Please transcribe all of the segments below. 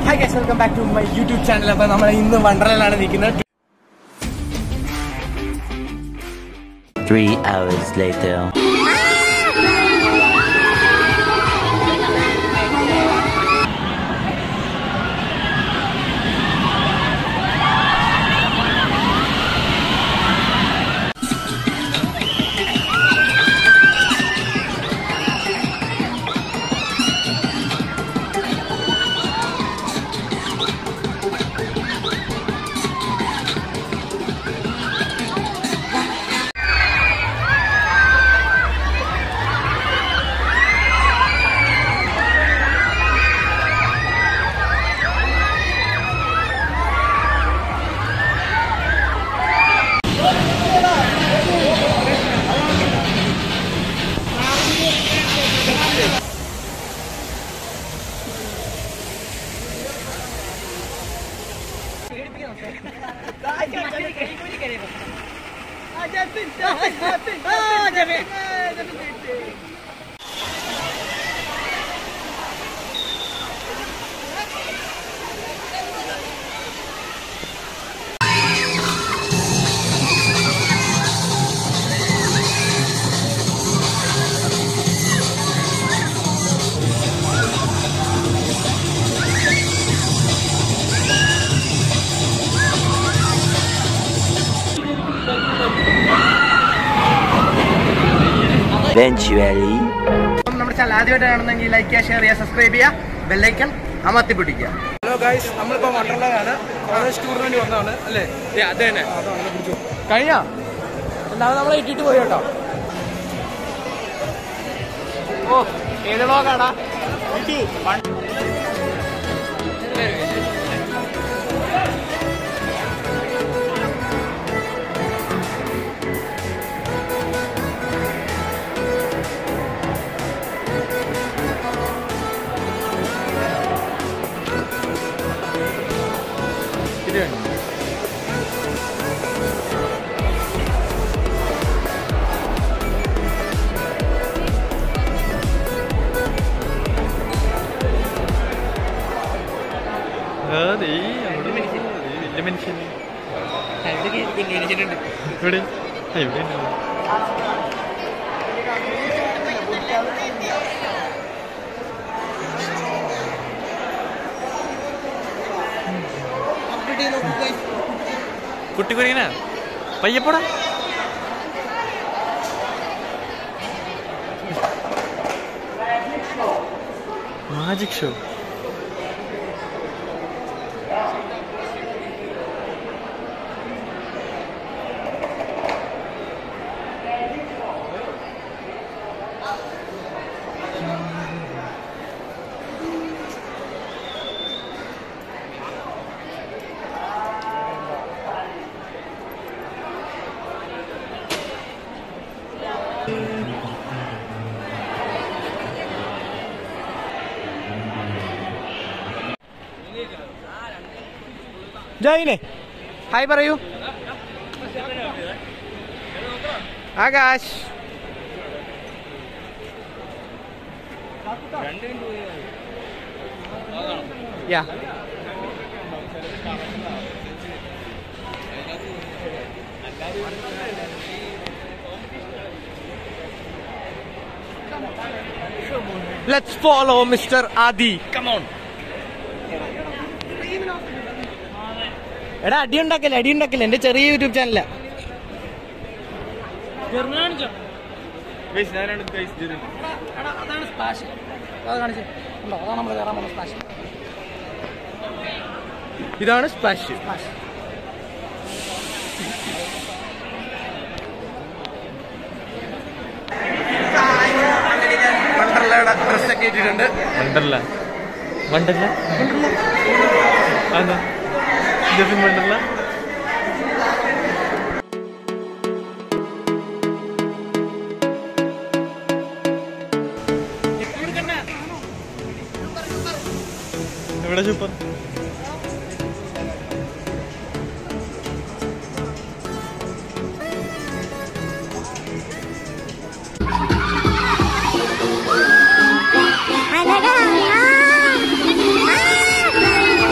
Hi guys welcome back to my YouTube channel അപ്പോൾ നമ്മൾ ഇന്ന് വണ്ടർലയിലാണ് നിൽക്കുന്നത് Three hours later. Eventually. അപ്പം നമ്മുടെ ചാനൽ ആദ്യമായിട്ട് കാണുന്നെങ്കിൽ ലൈക്ക് ചെയ്യുക ഷെയർ ചെയ്യുക സബ്സ്ക്രൈബ് ചെയ്യുക ബെല്ലൈക്കൺ അമർത്തി പിടിക്കുക ഹലോ ഗൈസ് നമ്മളിപ്പോ വണ്ടർലാണ് കോളേജ് ടൂറിന് വേണ്ടി വന്നതാണ് അല്ലേ അത് തന്നെ കഴിഞ്ഞ എന്നാലും നമ്മളെ ഇട്ടിട്ട് പോയി കേട്ടോ ഓ ഏത് നോക്കാടാ വലിയ മനുഷ്യൻ ഇവിടെ ഇവിടെ കുട്ടി കുരിങ്ങനെ പയ്യപ്പോടാ മാജിക് ഷോ ജയിനെ ഹായ് പറയൂ ആകാശ് യാ Let's follow Mr. Adi. Come on. എടാ അടി ഉണ്ടാക്കല്ലേ അടി ഉണ്ടാക്കല്ലേ എന്റെ ചെറിയ യൂട്യൂബ് ചാനല ഗൈസ് ഞാനാണ് ഗൈസ് ജെറി അതാണ് സ്പ്ലാഷ് അത് കാണിച്ച് ഉണ്ടോ അതാണ് നമ്മൾ കയറാൻ പോകുന്ന സ്പ്ലാഷ് ഇതാണ് സ്പ്ലാഷ് വണ്ടർലയുടെ ഡ്രസ്സൊക്കെ ഇട്ടിട്ടുണ്ട് വണ്ടർല വണ്ടർല അതാ ജെഫിൻ വണ്ടർല എവിടെ സൂപ്പർ അഴകാ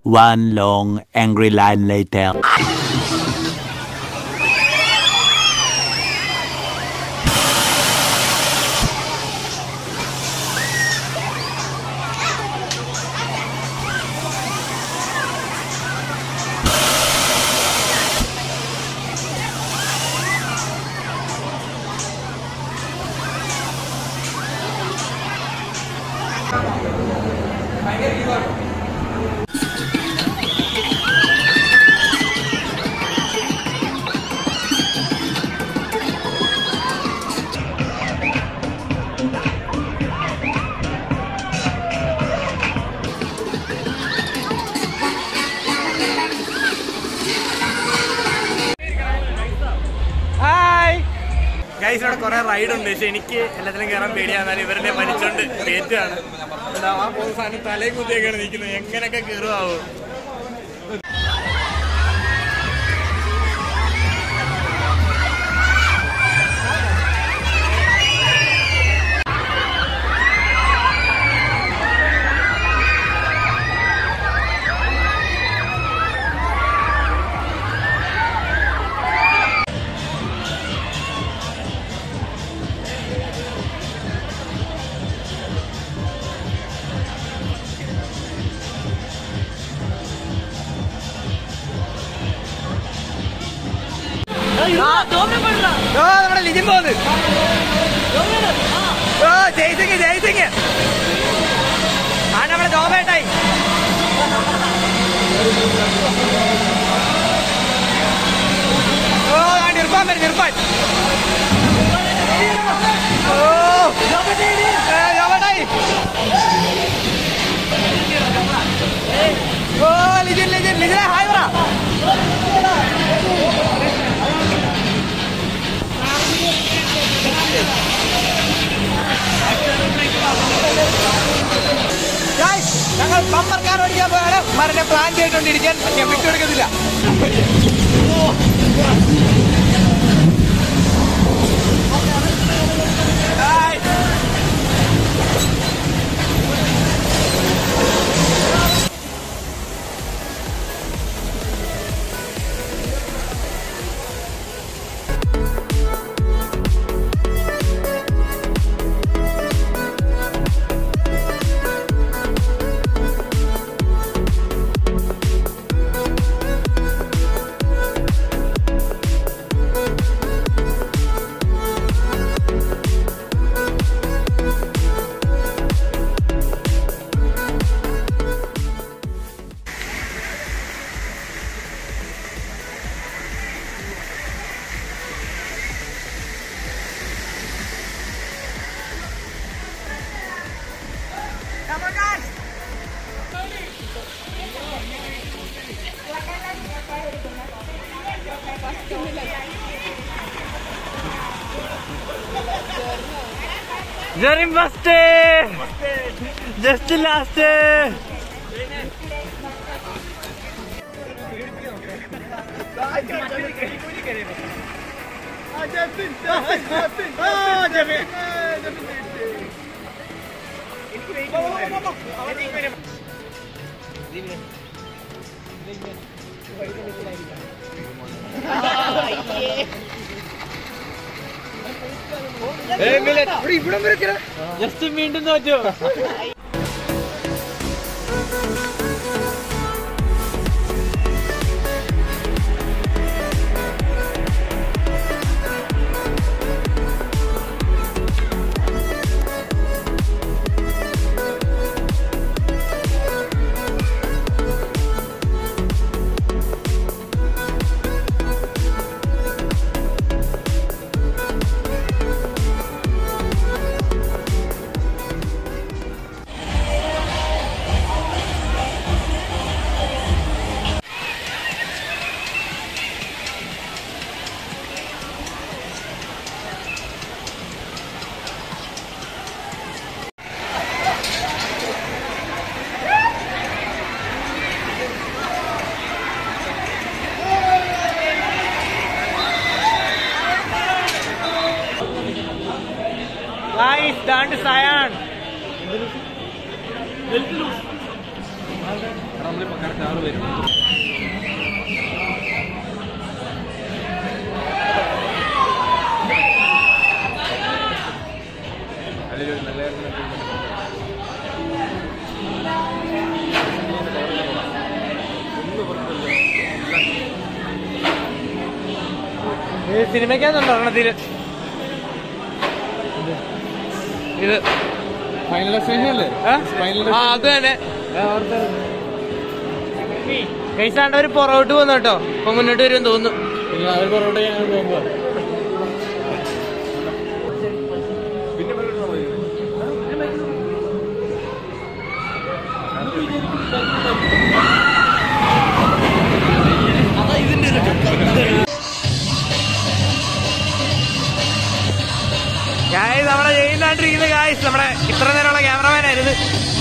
One long angry line later. Hi guys ഇവിടെ കുറെ റൈഡ് ഉണ്ട് പക്ഷെ എനിക്ക് എല്ലാത്തിലും കയറാൻ പേടിയാന്നാൽ ഇവരുടെ വലിച്ചോണ്ട് കയറ്റുകയാണ് എന്താ ആ പോകുന്ന സാധനം തലയും കുത്തിയൊക്കെയാണ് നിൽക്കുന്നത് എങ്ങനെയൊക്കെ കയറുമാവും നമ്മുടെ ലിജിൻ പോകുന്നത് ഓ ജയിച്ചിങ് ജയിച്ചിങ് ആ നമ്മുടെ ജോബേട്ടായി ഓ ആ നിർപ്പാൻ വരും നിർപ്പാൻ ഓ ഏ, ജോബേട്ടായി ഓ ലിജിൻ ലിജിൻ ലിജിനെ ഹായ് പറ Guys, ഞങ്ങൾ ബമ്പർ കാർ ഓടിക്കാൻ പോയാണ് മരനെ പ്ലാൻ ചെയ്തുകൊണ്ടിരിക്കാൻ ഞാൻ വിട്ടുകൊടുക്കുന്നില്ല Guys. Jerin first just last just വീണ്ടും തോറ്റു സിനിമയ്ക്കാന്നുണ്ടോ ഒരെണ്ണത്തില് ഇത് ഫൈനൽ ഡെസ്റ്റിനേഷൻ അല്ലേ ഫൈനൽ ആ അത് തന്നെ കൈസാണ്ട് ഒരു പുറകോട്ട് പോന്നു കേട്ടോ അപ്പൊ മുന്നോട്ട് വരും തോന്നുന്നു അവർ പുറകോട്ട് ഞങ്ങൾ പോകുമ്പോ ഗായ്സ് നമ്മുടെ ചെയ്യുന്നാണ്ടിരിക്കുന്ന ഗായ്സ് നമ്മുടെ ഇത്ര നേരമുള്ള ക്യാമറമാൻ ആയിരുന്നു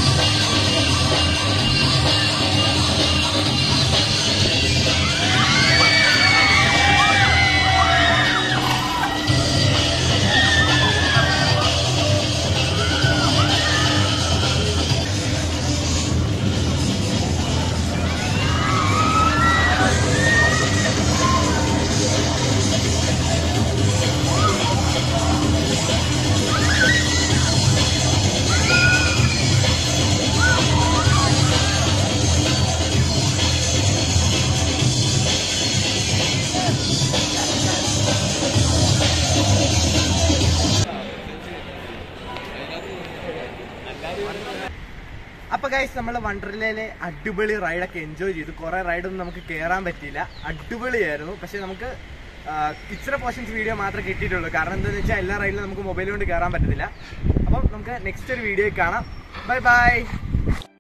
അപ്പൊ ഗൈസ് നമ്മൾ വണ്ടർലയിലെ അടിപൊളി റൈഡൊക്കെ എൻജോയ് ചെയ്തു കുറെ റൈഡൊന്നും നമുക്ക് കയറാൻ പറ്റിയില്ല അടിപൊളിയായിരുന്നു പക്ഷെ നമുക്ക് ആ, ഇച്ചിരി പോർഷൻസ് വീഡിയോ മാത്രമേ കിട്ടിയിട്ടുള്ളൂ കാരണം എന്താണെന്ന് വെച്ചാൽ എല്ലാ റൈഡിലും നമുക്ക് മൊബൈൽ കൊണ്ട് കയറാൻ പറ്റത്തില്ല അപ്പം നമുക്ക് നെക്സ്റ്റ് ഒരു വീഡിയോ കാണാം ബൈ ബൈ